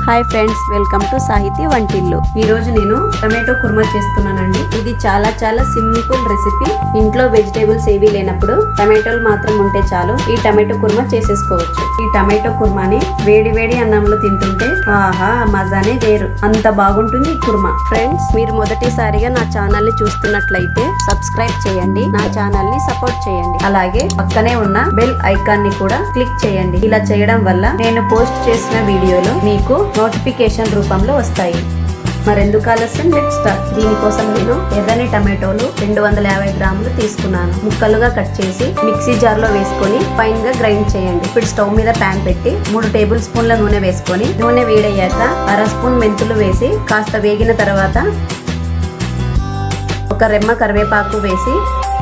hi friends welcome to సాహితీ వంటిల్లు ఈ రోజు నేను టమాటో కుర్మా చేస్తున్నానండి ఇది చాలా చాలా సింపుల్ రెసిపీ ఇంట్లో వెజిటేబుల్స్ ఏవీ లేనప్పుడు టమాటోలు మాత్రం ఉంటే చాలు ఈ టమాటో కుర్మా చేసేసుకోవచ్చు ఈ టమాటో కుర్మాని వేడి వేడి అన్నంలో తింటుంటే ఆహా మజానే వేరు అంత బాగుంటుంది ఈ కుర్మా ఫ్రెండ్స్ మీరు మొదటిసారిగా నా ఛానల్ ని చూస్తున్నట్లయితే సబ్స్క్రైబ్ చేయండి నా ఛానల్ ని సపోర్ట్ చేయండి అలాగే పక్కనే ఉన్న బెల్ ఐకాన్ ని కూడా క్లిక్ చేయండి ఇలా చేయడం వల్ల నేను పోస్ట్ చేసిన వీడియోలు మీకు నోటిఫికేషన్ రూపంలో వస్తాయి మరెందుకు ఆలస్యం లెట్ స్టార్ట్ దీనికోసం నేను ఎర్రని టమాటోలు రెండు వందల యాభై గ్రాములు తీసుకున్నాను ముక్కలుగా కట్ చేసి మిక్సీ జార్ లో వేసుకొని ఫైన్ గా గ్రైండ్ చేయండి ఇప్పుడు స్టవ్ మీద ప్యాన్ పెట్టి మూడు టేబుల్ స్పూన్ల నూనె వేసుకొని నూనె వేడయ్యాక అర స్పూన్ మెంతులు వేసి కాస్త వేగిన తర్వాత ఒక రెమ్మ కరివేపాకు వేసి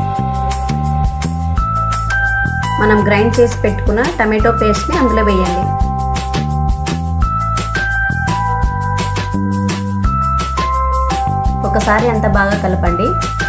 మనం గ్రైండ్ చేసి పెట్టుకున్న టమాటో పేస్ట్ ని అందులో వేయండి ఒకసారి అంత బాగా కలపండి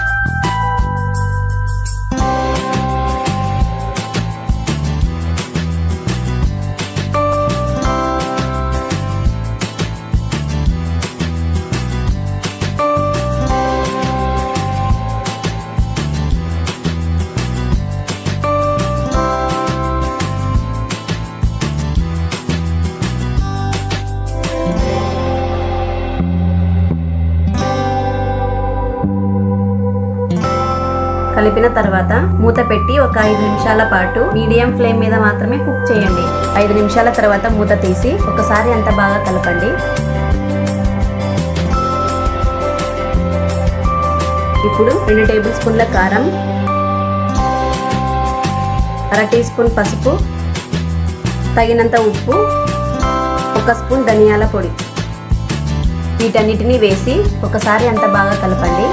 కలిపిన తర్వాత మూత పెట్టి ఒక ఐదు నిమిషాల పాటు మీడియం ఫ్లేమ్ మీద మాత్రమే కుక్ చేయండి ఐదు నిమిషాల తర్వాత మూత తీసి ఒకసారి అంత బాగా కలపండి ఇప్పుడు రెండు టేబుల్ స్పూన్ల కారం అర టీ స్పూన్ పసుపు తగినంత ఉప్పు ఒక స్పూన్ ధనియాల పొడి వీటన్నిటిని వేసి ఒకసారి అంత బాగా కలపండి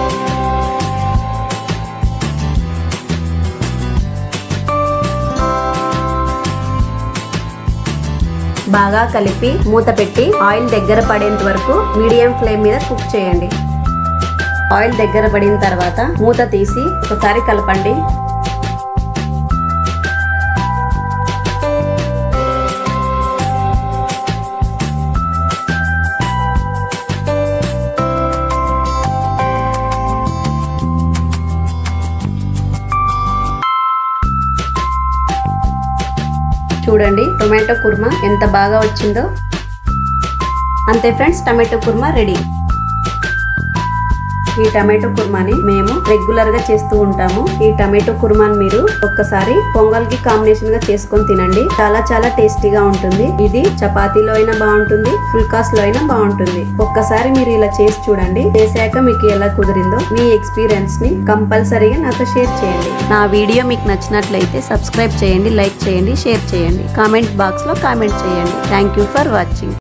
బాగా కలిపి మూత పెట్టి ఆయిల్ దగ్గర పడేంత వరకు మీడియం ఫ్లేమ్ మీద కుక్ చేయండి ఆయిల్ దగ్గర పడిన తర్వాత మూత తీసి ఒకసారి కలపండి చూడండి టొమాటో కుర్మా ఎంత బాగా వచ్చిందో అంతే ఫ్రెండ్స్ టమాటో కుర్మా రెడీ ఈ టమాటో కుర్మాని మేము రెగ్యులర్ గా చేస్తూ ఉంటాము ఈ టమాటో కుర్మాని మీరు ఒక్కసారి పొంగల్ కి కాంబినేషన్ గా చేసుకొని తినండి చాలా చాలా టేస్టీగా ఉంటుంది ఇది చపాతీలో అయినా బాగుంటుంది ఫుల్కాస్ లో అయినా బాగుంటుంది ఒక్కసారి మీరు ఇలా చేసి చూడండి చేశాక మీకు ఎలా కుదిరిందో మీ ఎక్స్పీరియన్స్ ని కంపల్సరీగా నాతో షేర్ చేయండి నా వీడియో మీకు నచ్చినట్లయితే సబ్స్క్రైబ్ చేయండి లైక్ చేయండి షేర్ చేయండి కామెంట్ బాక్స్ లో కామెంట్ చేయండి థ్యాంక్ యూ ఫర్ వాచింగ్